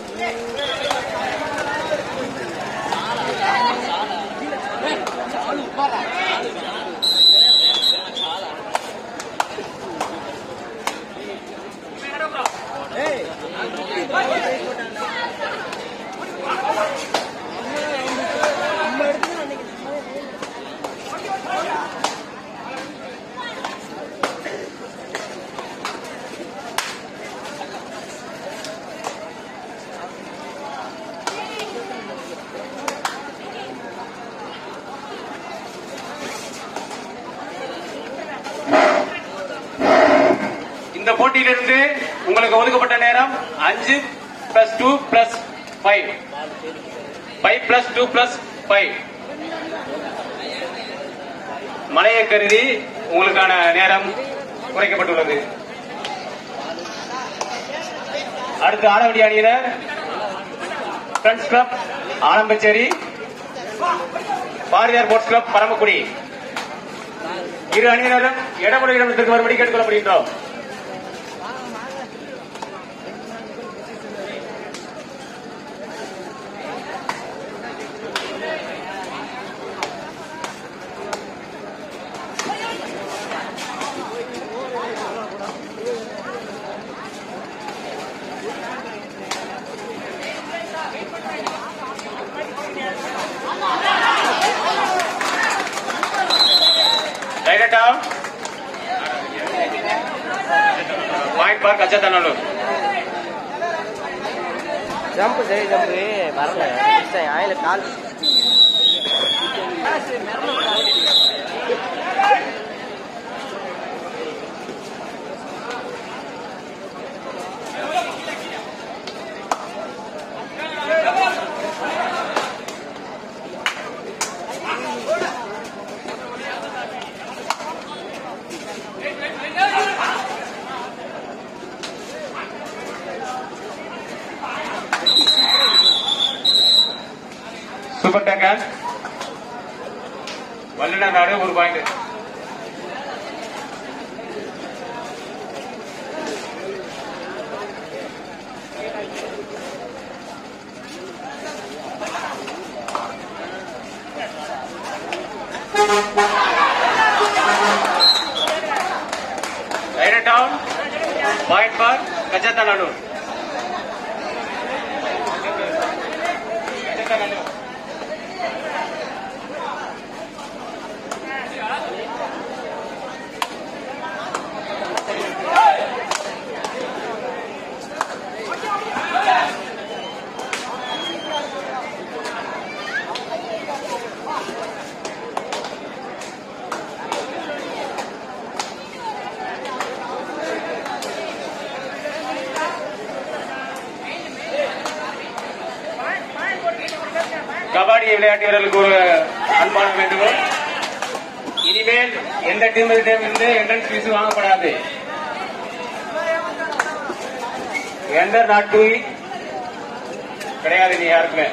இந்த போட்டியிலிருந்து உங்களுக்கு ஒதுக்கப்பட்ட நேரம் அஞ்சு plus two plus five five plus two plus five மழையை கருதி உங்களுக்கான நேரம் குறைக்கப்பட்டுள்ளது அடுத்து ஆடவடி அணியினர் friends club Alampacheri Bharathiyar sports club Paramakudi இரு அணியினரும் இடமுறை இடத்திற்கு வரும்படி கேட்டுக்கொள்ளப்படுகின்றோம் direct out point for Kachathanallur jump சரி ஜம்ப் வரல மிஸ்டேக் ஆயில கால் சூப்பர் டேக்கர் வல்லுநர் நாடு ஒரு point direct down point for Kachathanallur Kachathanallur kabaddi விளையாட்டு வீரர்களுக்கு ஒரு அன்பான வேண்டுகோள் இனிமேல் எந்த டீமிடம் இருந்து entrance fees வாங்கப்படாது enter not to கிடையாது நீ யாருக்குமே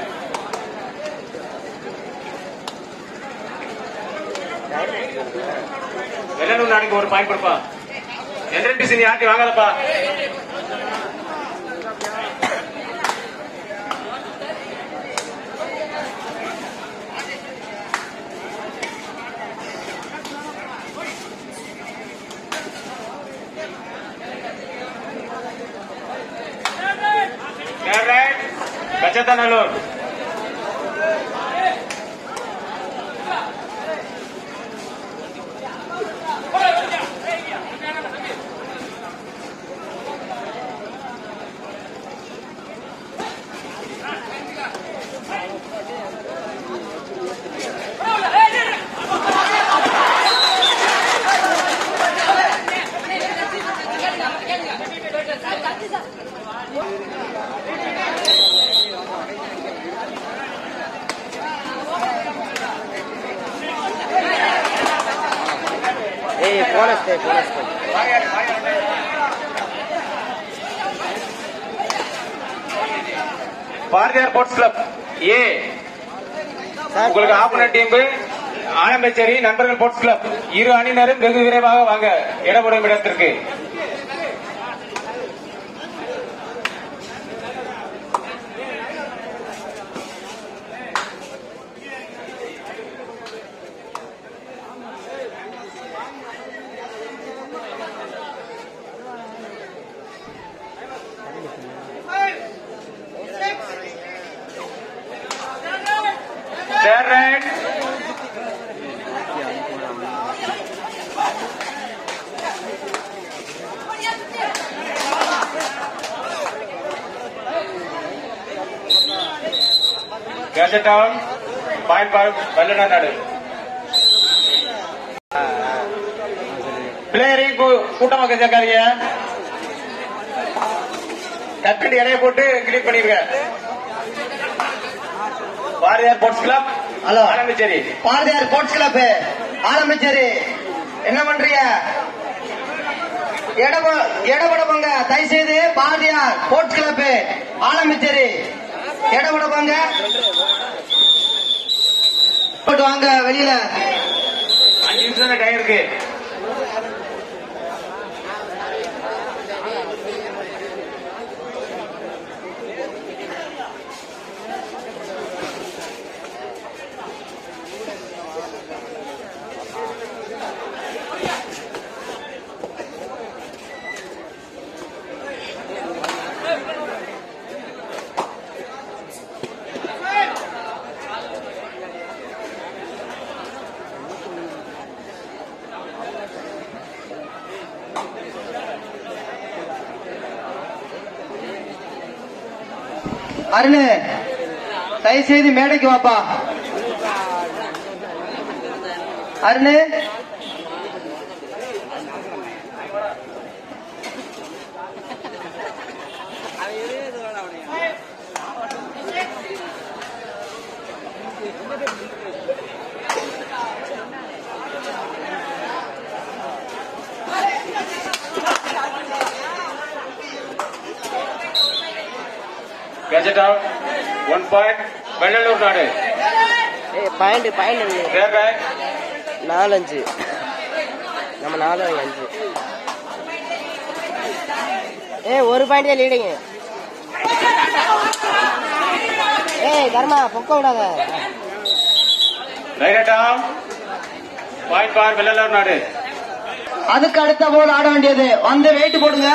வெள்ளனூர் நாடுக்கு ஒரு பாயிண்ட் கொடுப்பா என்ட்ரன்ஸ் ஃபீஸ் நீ யார்ட்டி வாங்காதப்பா கேரட் கச்சத்தநல்லூர் ஏய் போனஸ்டே போனஸ்டே பாரதியார் ஸ்போர்ட்ஸ் கிளப் ஏ உங்களுக்கு ஆப்பனர் டீம் ஆலம்பச்சேரி நண்பர்கள் ஸ்போர்ட்ஸ் கிளப் இரு அணியினரும் வெகு விரைவாக வாங்க இடப்படும் இடத்திற்கு கேட்ச் டவுன் பாயிண்ட் பாயிண்ட் வெள்ளனா நாடு பிளேயரையும் கூ- கூட்டமாக சேர்க்காதீங்க டக்குனு இடைய போட்டு கிளிக் பண்ணிருங்க பாரதியார் ஸ்போர்ட்ஸ் கிளப் ஹலோ ஆரம்பிச்சேரி பாரதியார் ஸ்போர்ட்ஸ் கிளப் ஆரம்பிச்சரு என்ன பண்றீங்க இடப்பட போங்க தயவு செய்து பாரதியார் ஸ்போர்ட்ஸ் கிளப் ஆரம்பிச்சரு இடப்பட போங்க போட்டு வாங்க வெளியில அஞ்சு நிமிஷம் தான் டைம் இருக்கு அருணு தயவு செய்து மேடைக்கு வாப்பா அருணு catch down one point Vellalur நாடு ஏய் பாயிண்ட் பாயிண்ட் தேர்ட் நாலஞ்சு நம்ம நாலு அவங்க அஞ்சு ஏய் ஒரு பாயிண்ட் தான் லீடிங்க ஏய் தர்மா பொக்க விடாத right down point for Vellalur நாடு அதுக்கு அடுத்த போல் ஆட வேண்டியது வந்து வெயிட் போடுங்க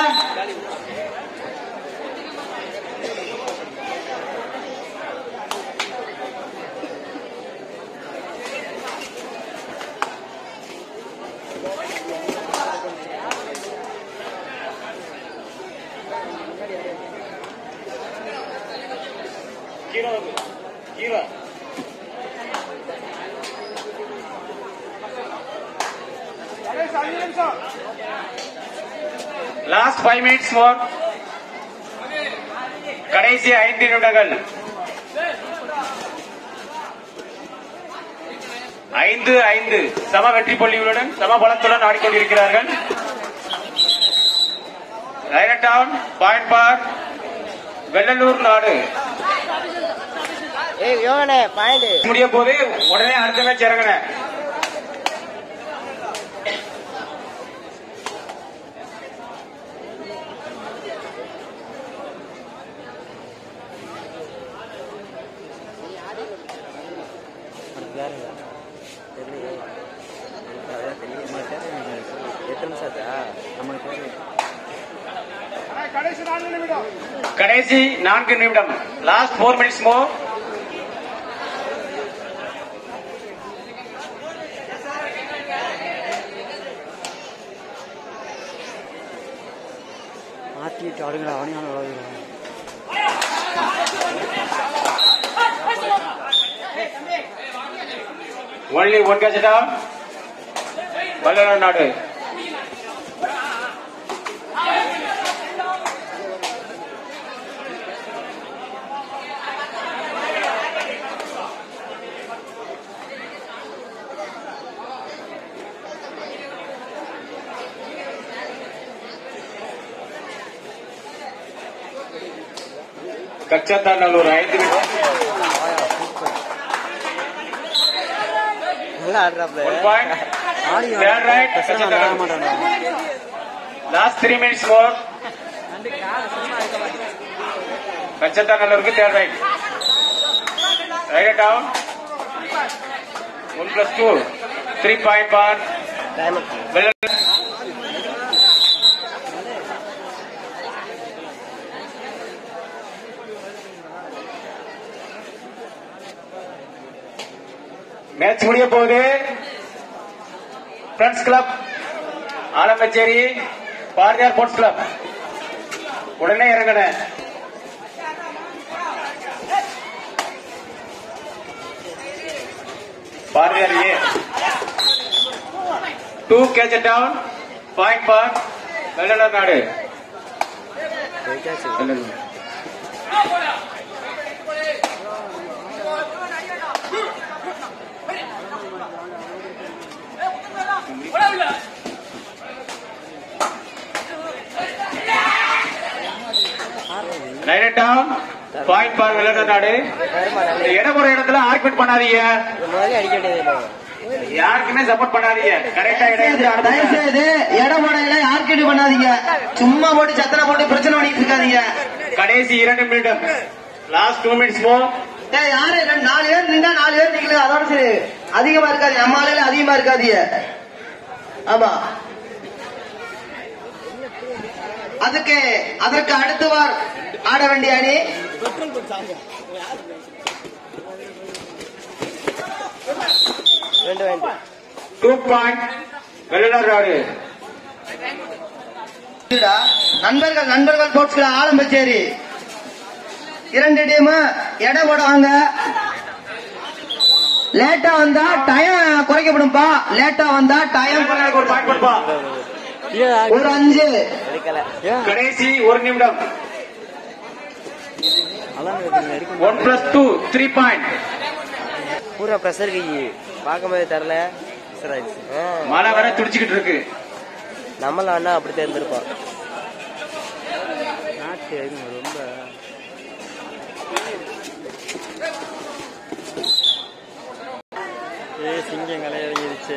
hero hero last five minutes more கடைசி ஐந்து நிமிடங்கள் ஐந்து ஐந்து சம வெற்றி புள்ளிகளுடன் சம பலத்துடன் ஆடிக்கொண்டிருக்கிறார்கள் டவுன் பாயிண்ட் பார் வெள்ளலூர் நாடு ஏய் யோகனே பாயிண்ட் முடிய போது உடனே அடுத்த மேட்ச் இறங்கின எத்தனை நிமிஷம் ஆச்சா கடைசி நான்கு நிமிடம் லாஸ்ட் ஃபோர் மினிட்ஸ் மோ மாற்றிட்டு ஆடுங்களா அவனையும் ஆடுங்களா ஒன்லி ஒன் கேட்சடா வல்லநாடு நாடு கச்சத்தாண்டல் ஐந்து நிமிடம் நல்லா ஆடுறாப்ல one point third right Kachathandal last three minutes more கச்சத்தாண்டலூருக்கு third right right down one plus two three point for time match முடிய போகுது friends club Alampacheri Bharathiyar sports club உடனே இறங்கின Bharathiyar A two catch down point for Vellalur நாடு ஜெயிச்சாச்சு Vellalur. Line down point for Vellalur நாடு பெருமா இந்த நல்ல இடம் ஒரு இடத்துல ஆர்குமெண்ட் பண்ணாதீங்க இது முதல்ல அடிக்க வேண்டியது இல்லை யாருக்குமே சப்போர்ட் பண்ணாதீங்க கரெக்டா இடம் எடுத்து தயவு அனுப்புங்க. செய்து இடம் போடையில யார்கிட்ட பண்ணாதீங்க சும்மா போட்டு சத்தனை போட்டு பிரச்சனை பண்ணிட்டு இருக்காதீங்க கடைசி இரண்டு நிமிடம் லாஸ்ட் டூ மினிட்ஸ் மோ ஏய் யாரு ரெண்டு நாலு பேர் நின்றா நாலு பேர் நிக்கல அதோட சரி அதிகமா இருக்காது நம்ம ஆளுல அதிகமா இருக்காதீங்க ஆமா அதுக்கு அதற்கு அடுத்தவார் ஆட வேண்டிய அணி ரெண்டு வேண்டு டூ பாயிண்ட் வெள்ளலர் நாடு இதுடா. நண்பர்கள் நண்பர்கள் போட்ஸ்ல ஆலம்பச்சேரி இரண்டு டீம் இடம் போட வாங்க லேட்டா வந்தா டயம் குறைக்கப்படும்பா லேட்டா வந்தா டயம் வெள்ளலருக்கு ஒரு பாயிண்ட் கொடுப்பா ஒரு அஞ்சு எடுக்கல கடைசி ஒரு நிமிடம் அதான் எடுக்க one plus two three point பூரா ப்ரெஷர் கை பார்க்கும்போது தரல ப்ரெஷர் ஆயிடுச்சு ஆ, மழை வர துடிச்சுக்கிட்டு இருக்கு நம்மள அண்ணா அப்படி தேர்ந்தெடுப்பான் நாட்டு ரொம்ப ஏ சிங்கம் கலையிறங்கிருச்சு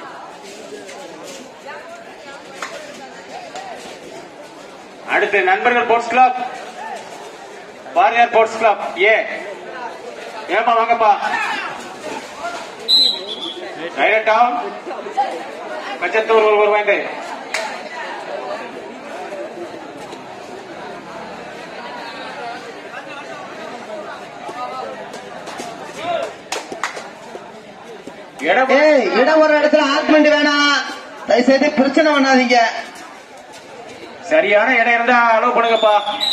அடுத்து நண்பர்கள் sports club Bharathiyar sports club A ஏப்பா வாங்கப்பா டைரக்டா கச்சத்தூர் ஒரு வாய்ந்து இடம் ஏய் இடம் ஒரு இடத்துல ஆர்குமெண்ட் வேணாம் தயவு செய்து பிரச்சனை பண்ணாதீங்க சரியான இடம் இருந்தா அலோவ் பண்ணுங்கப்பா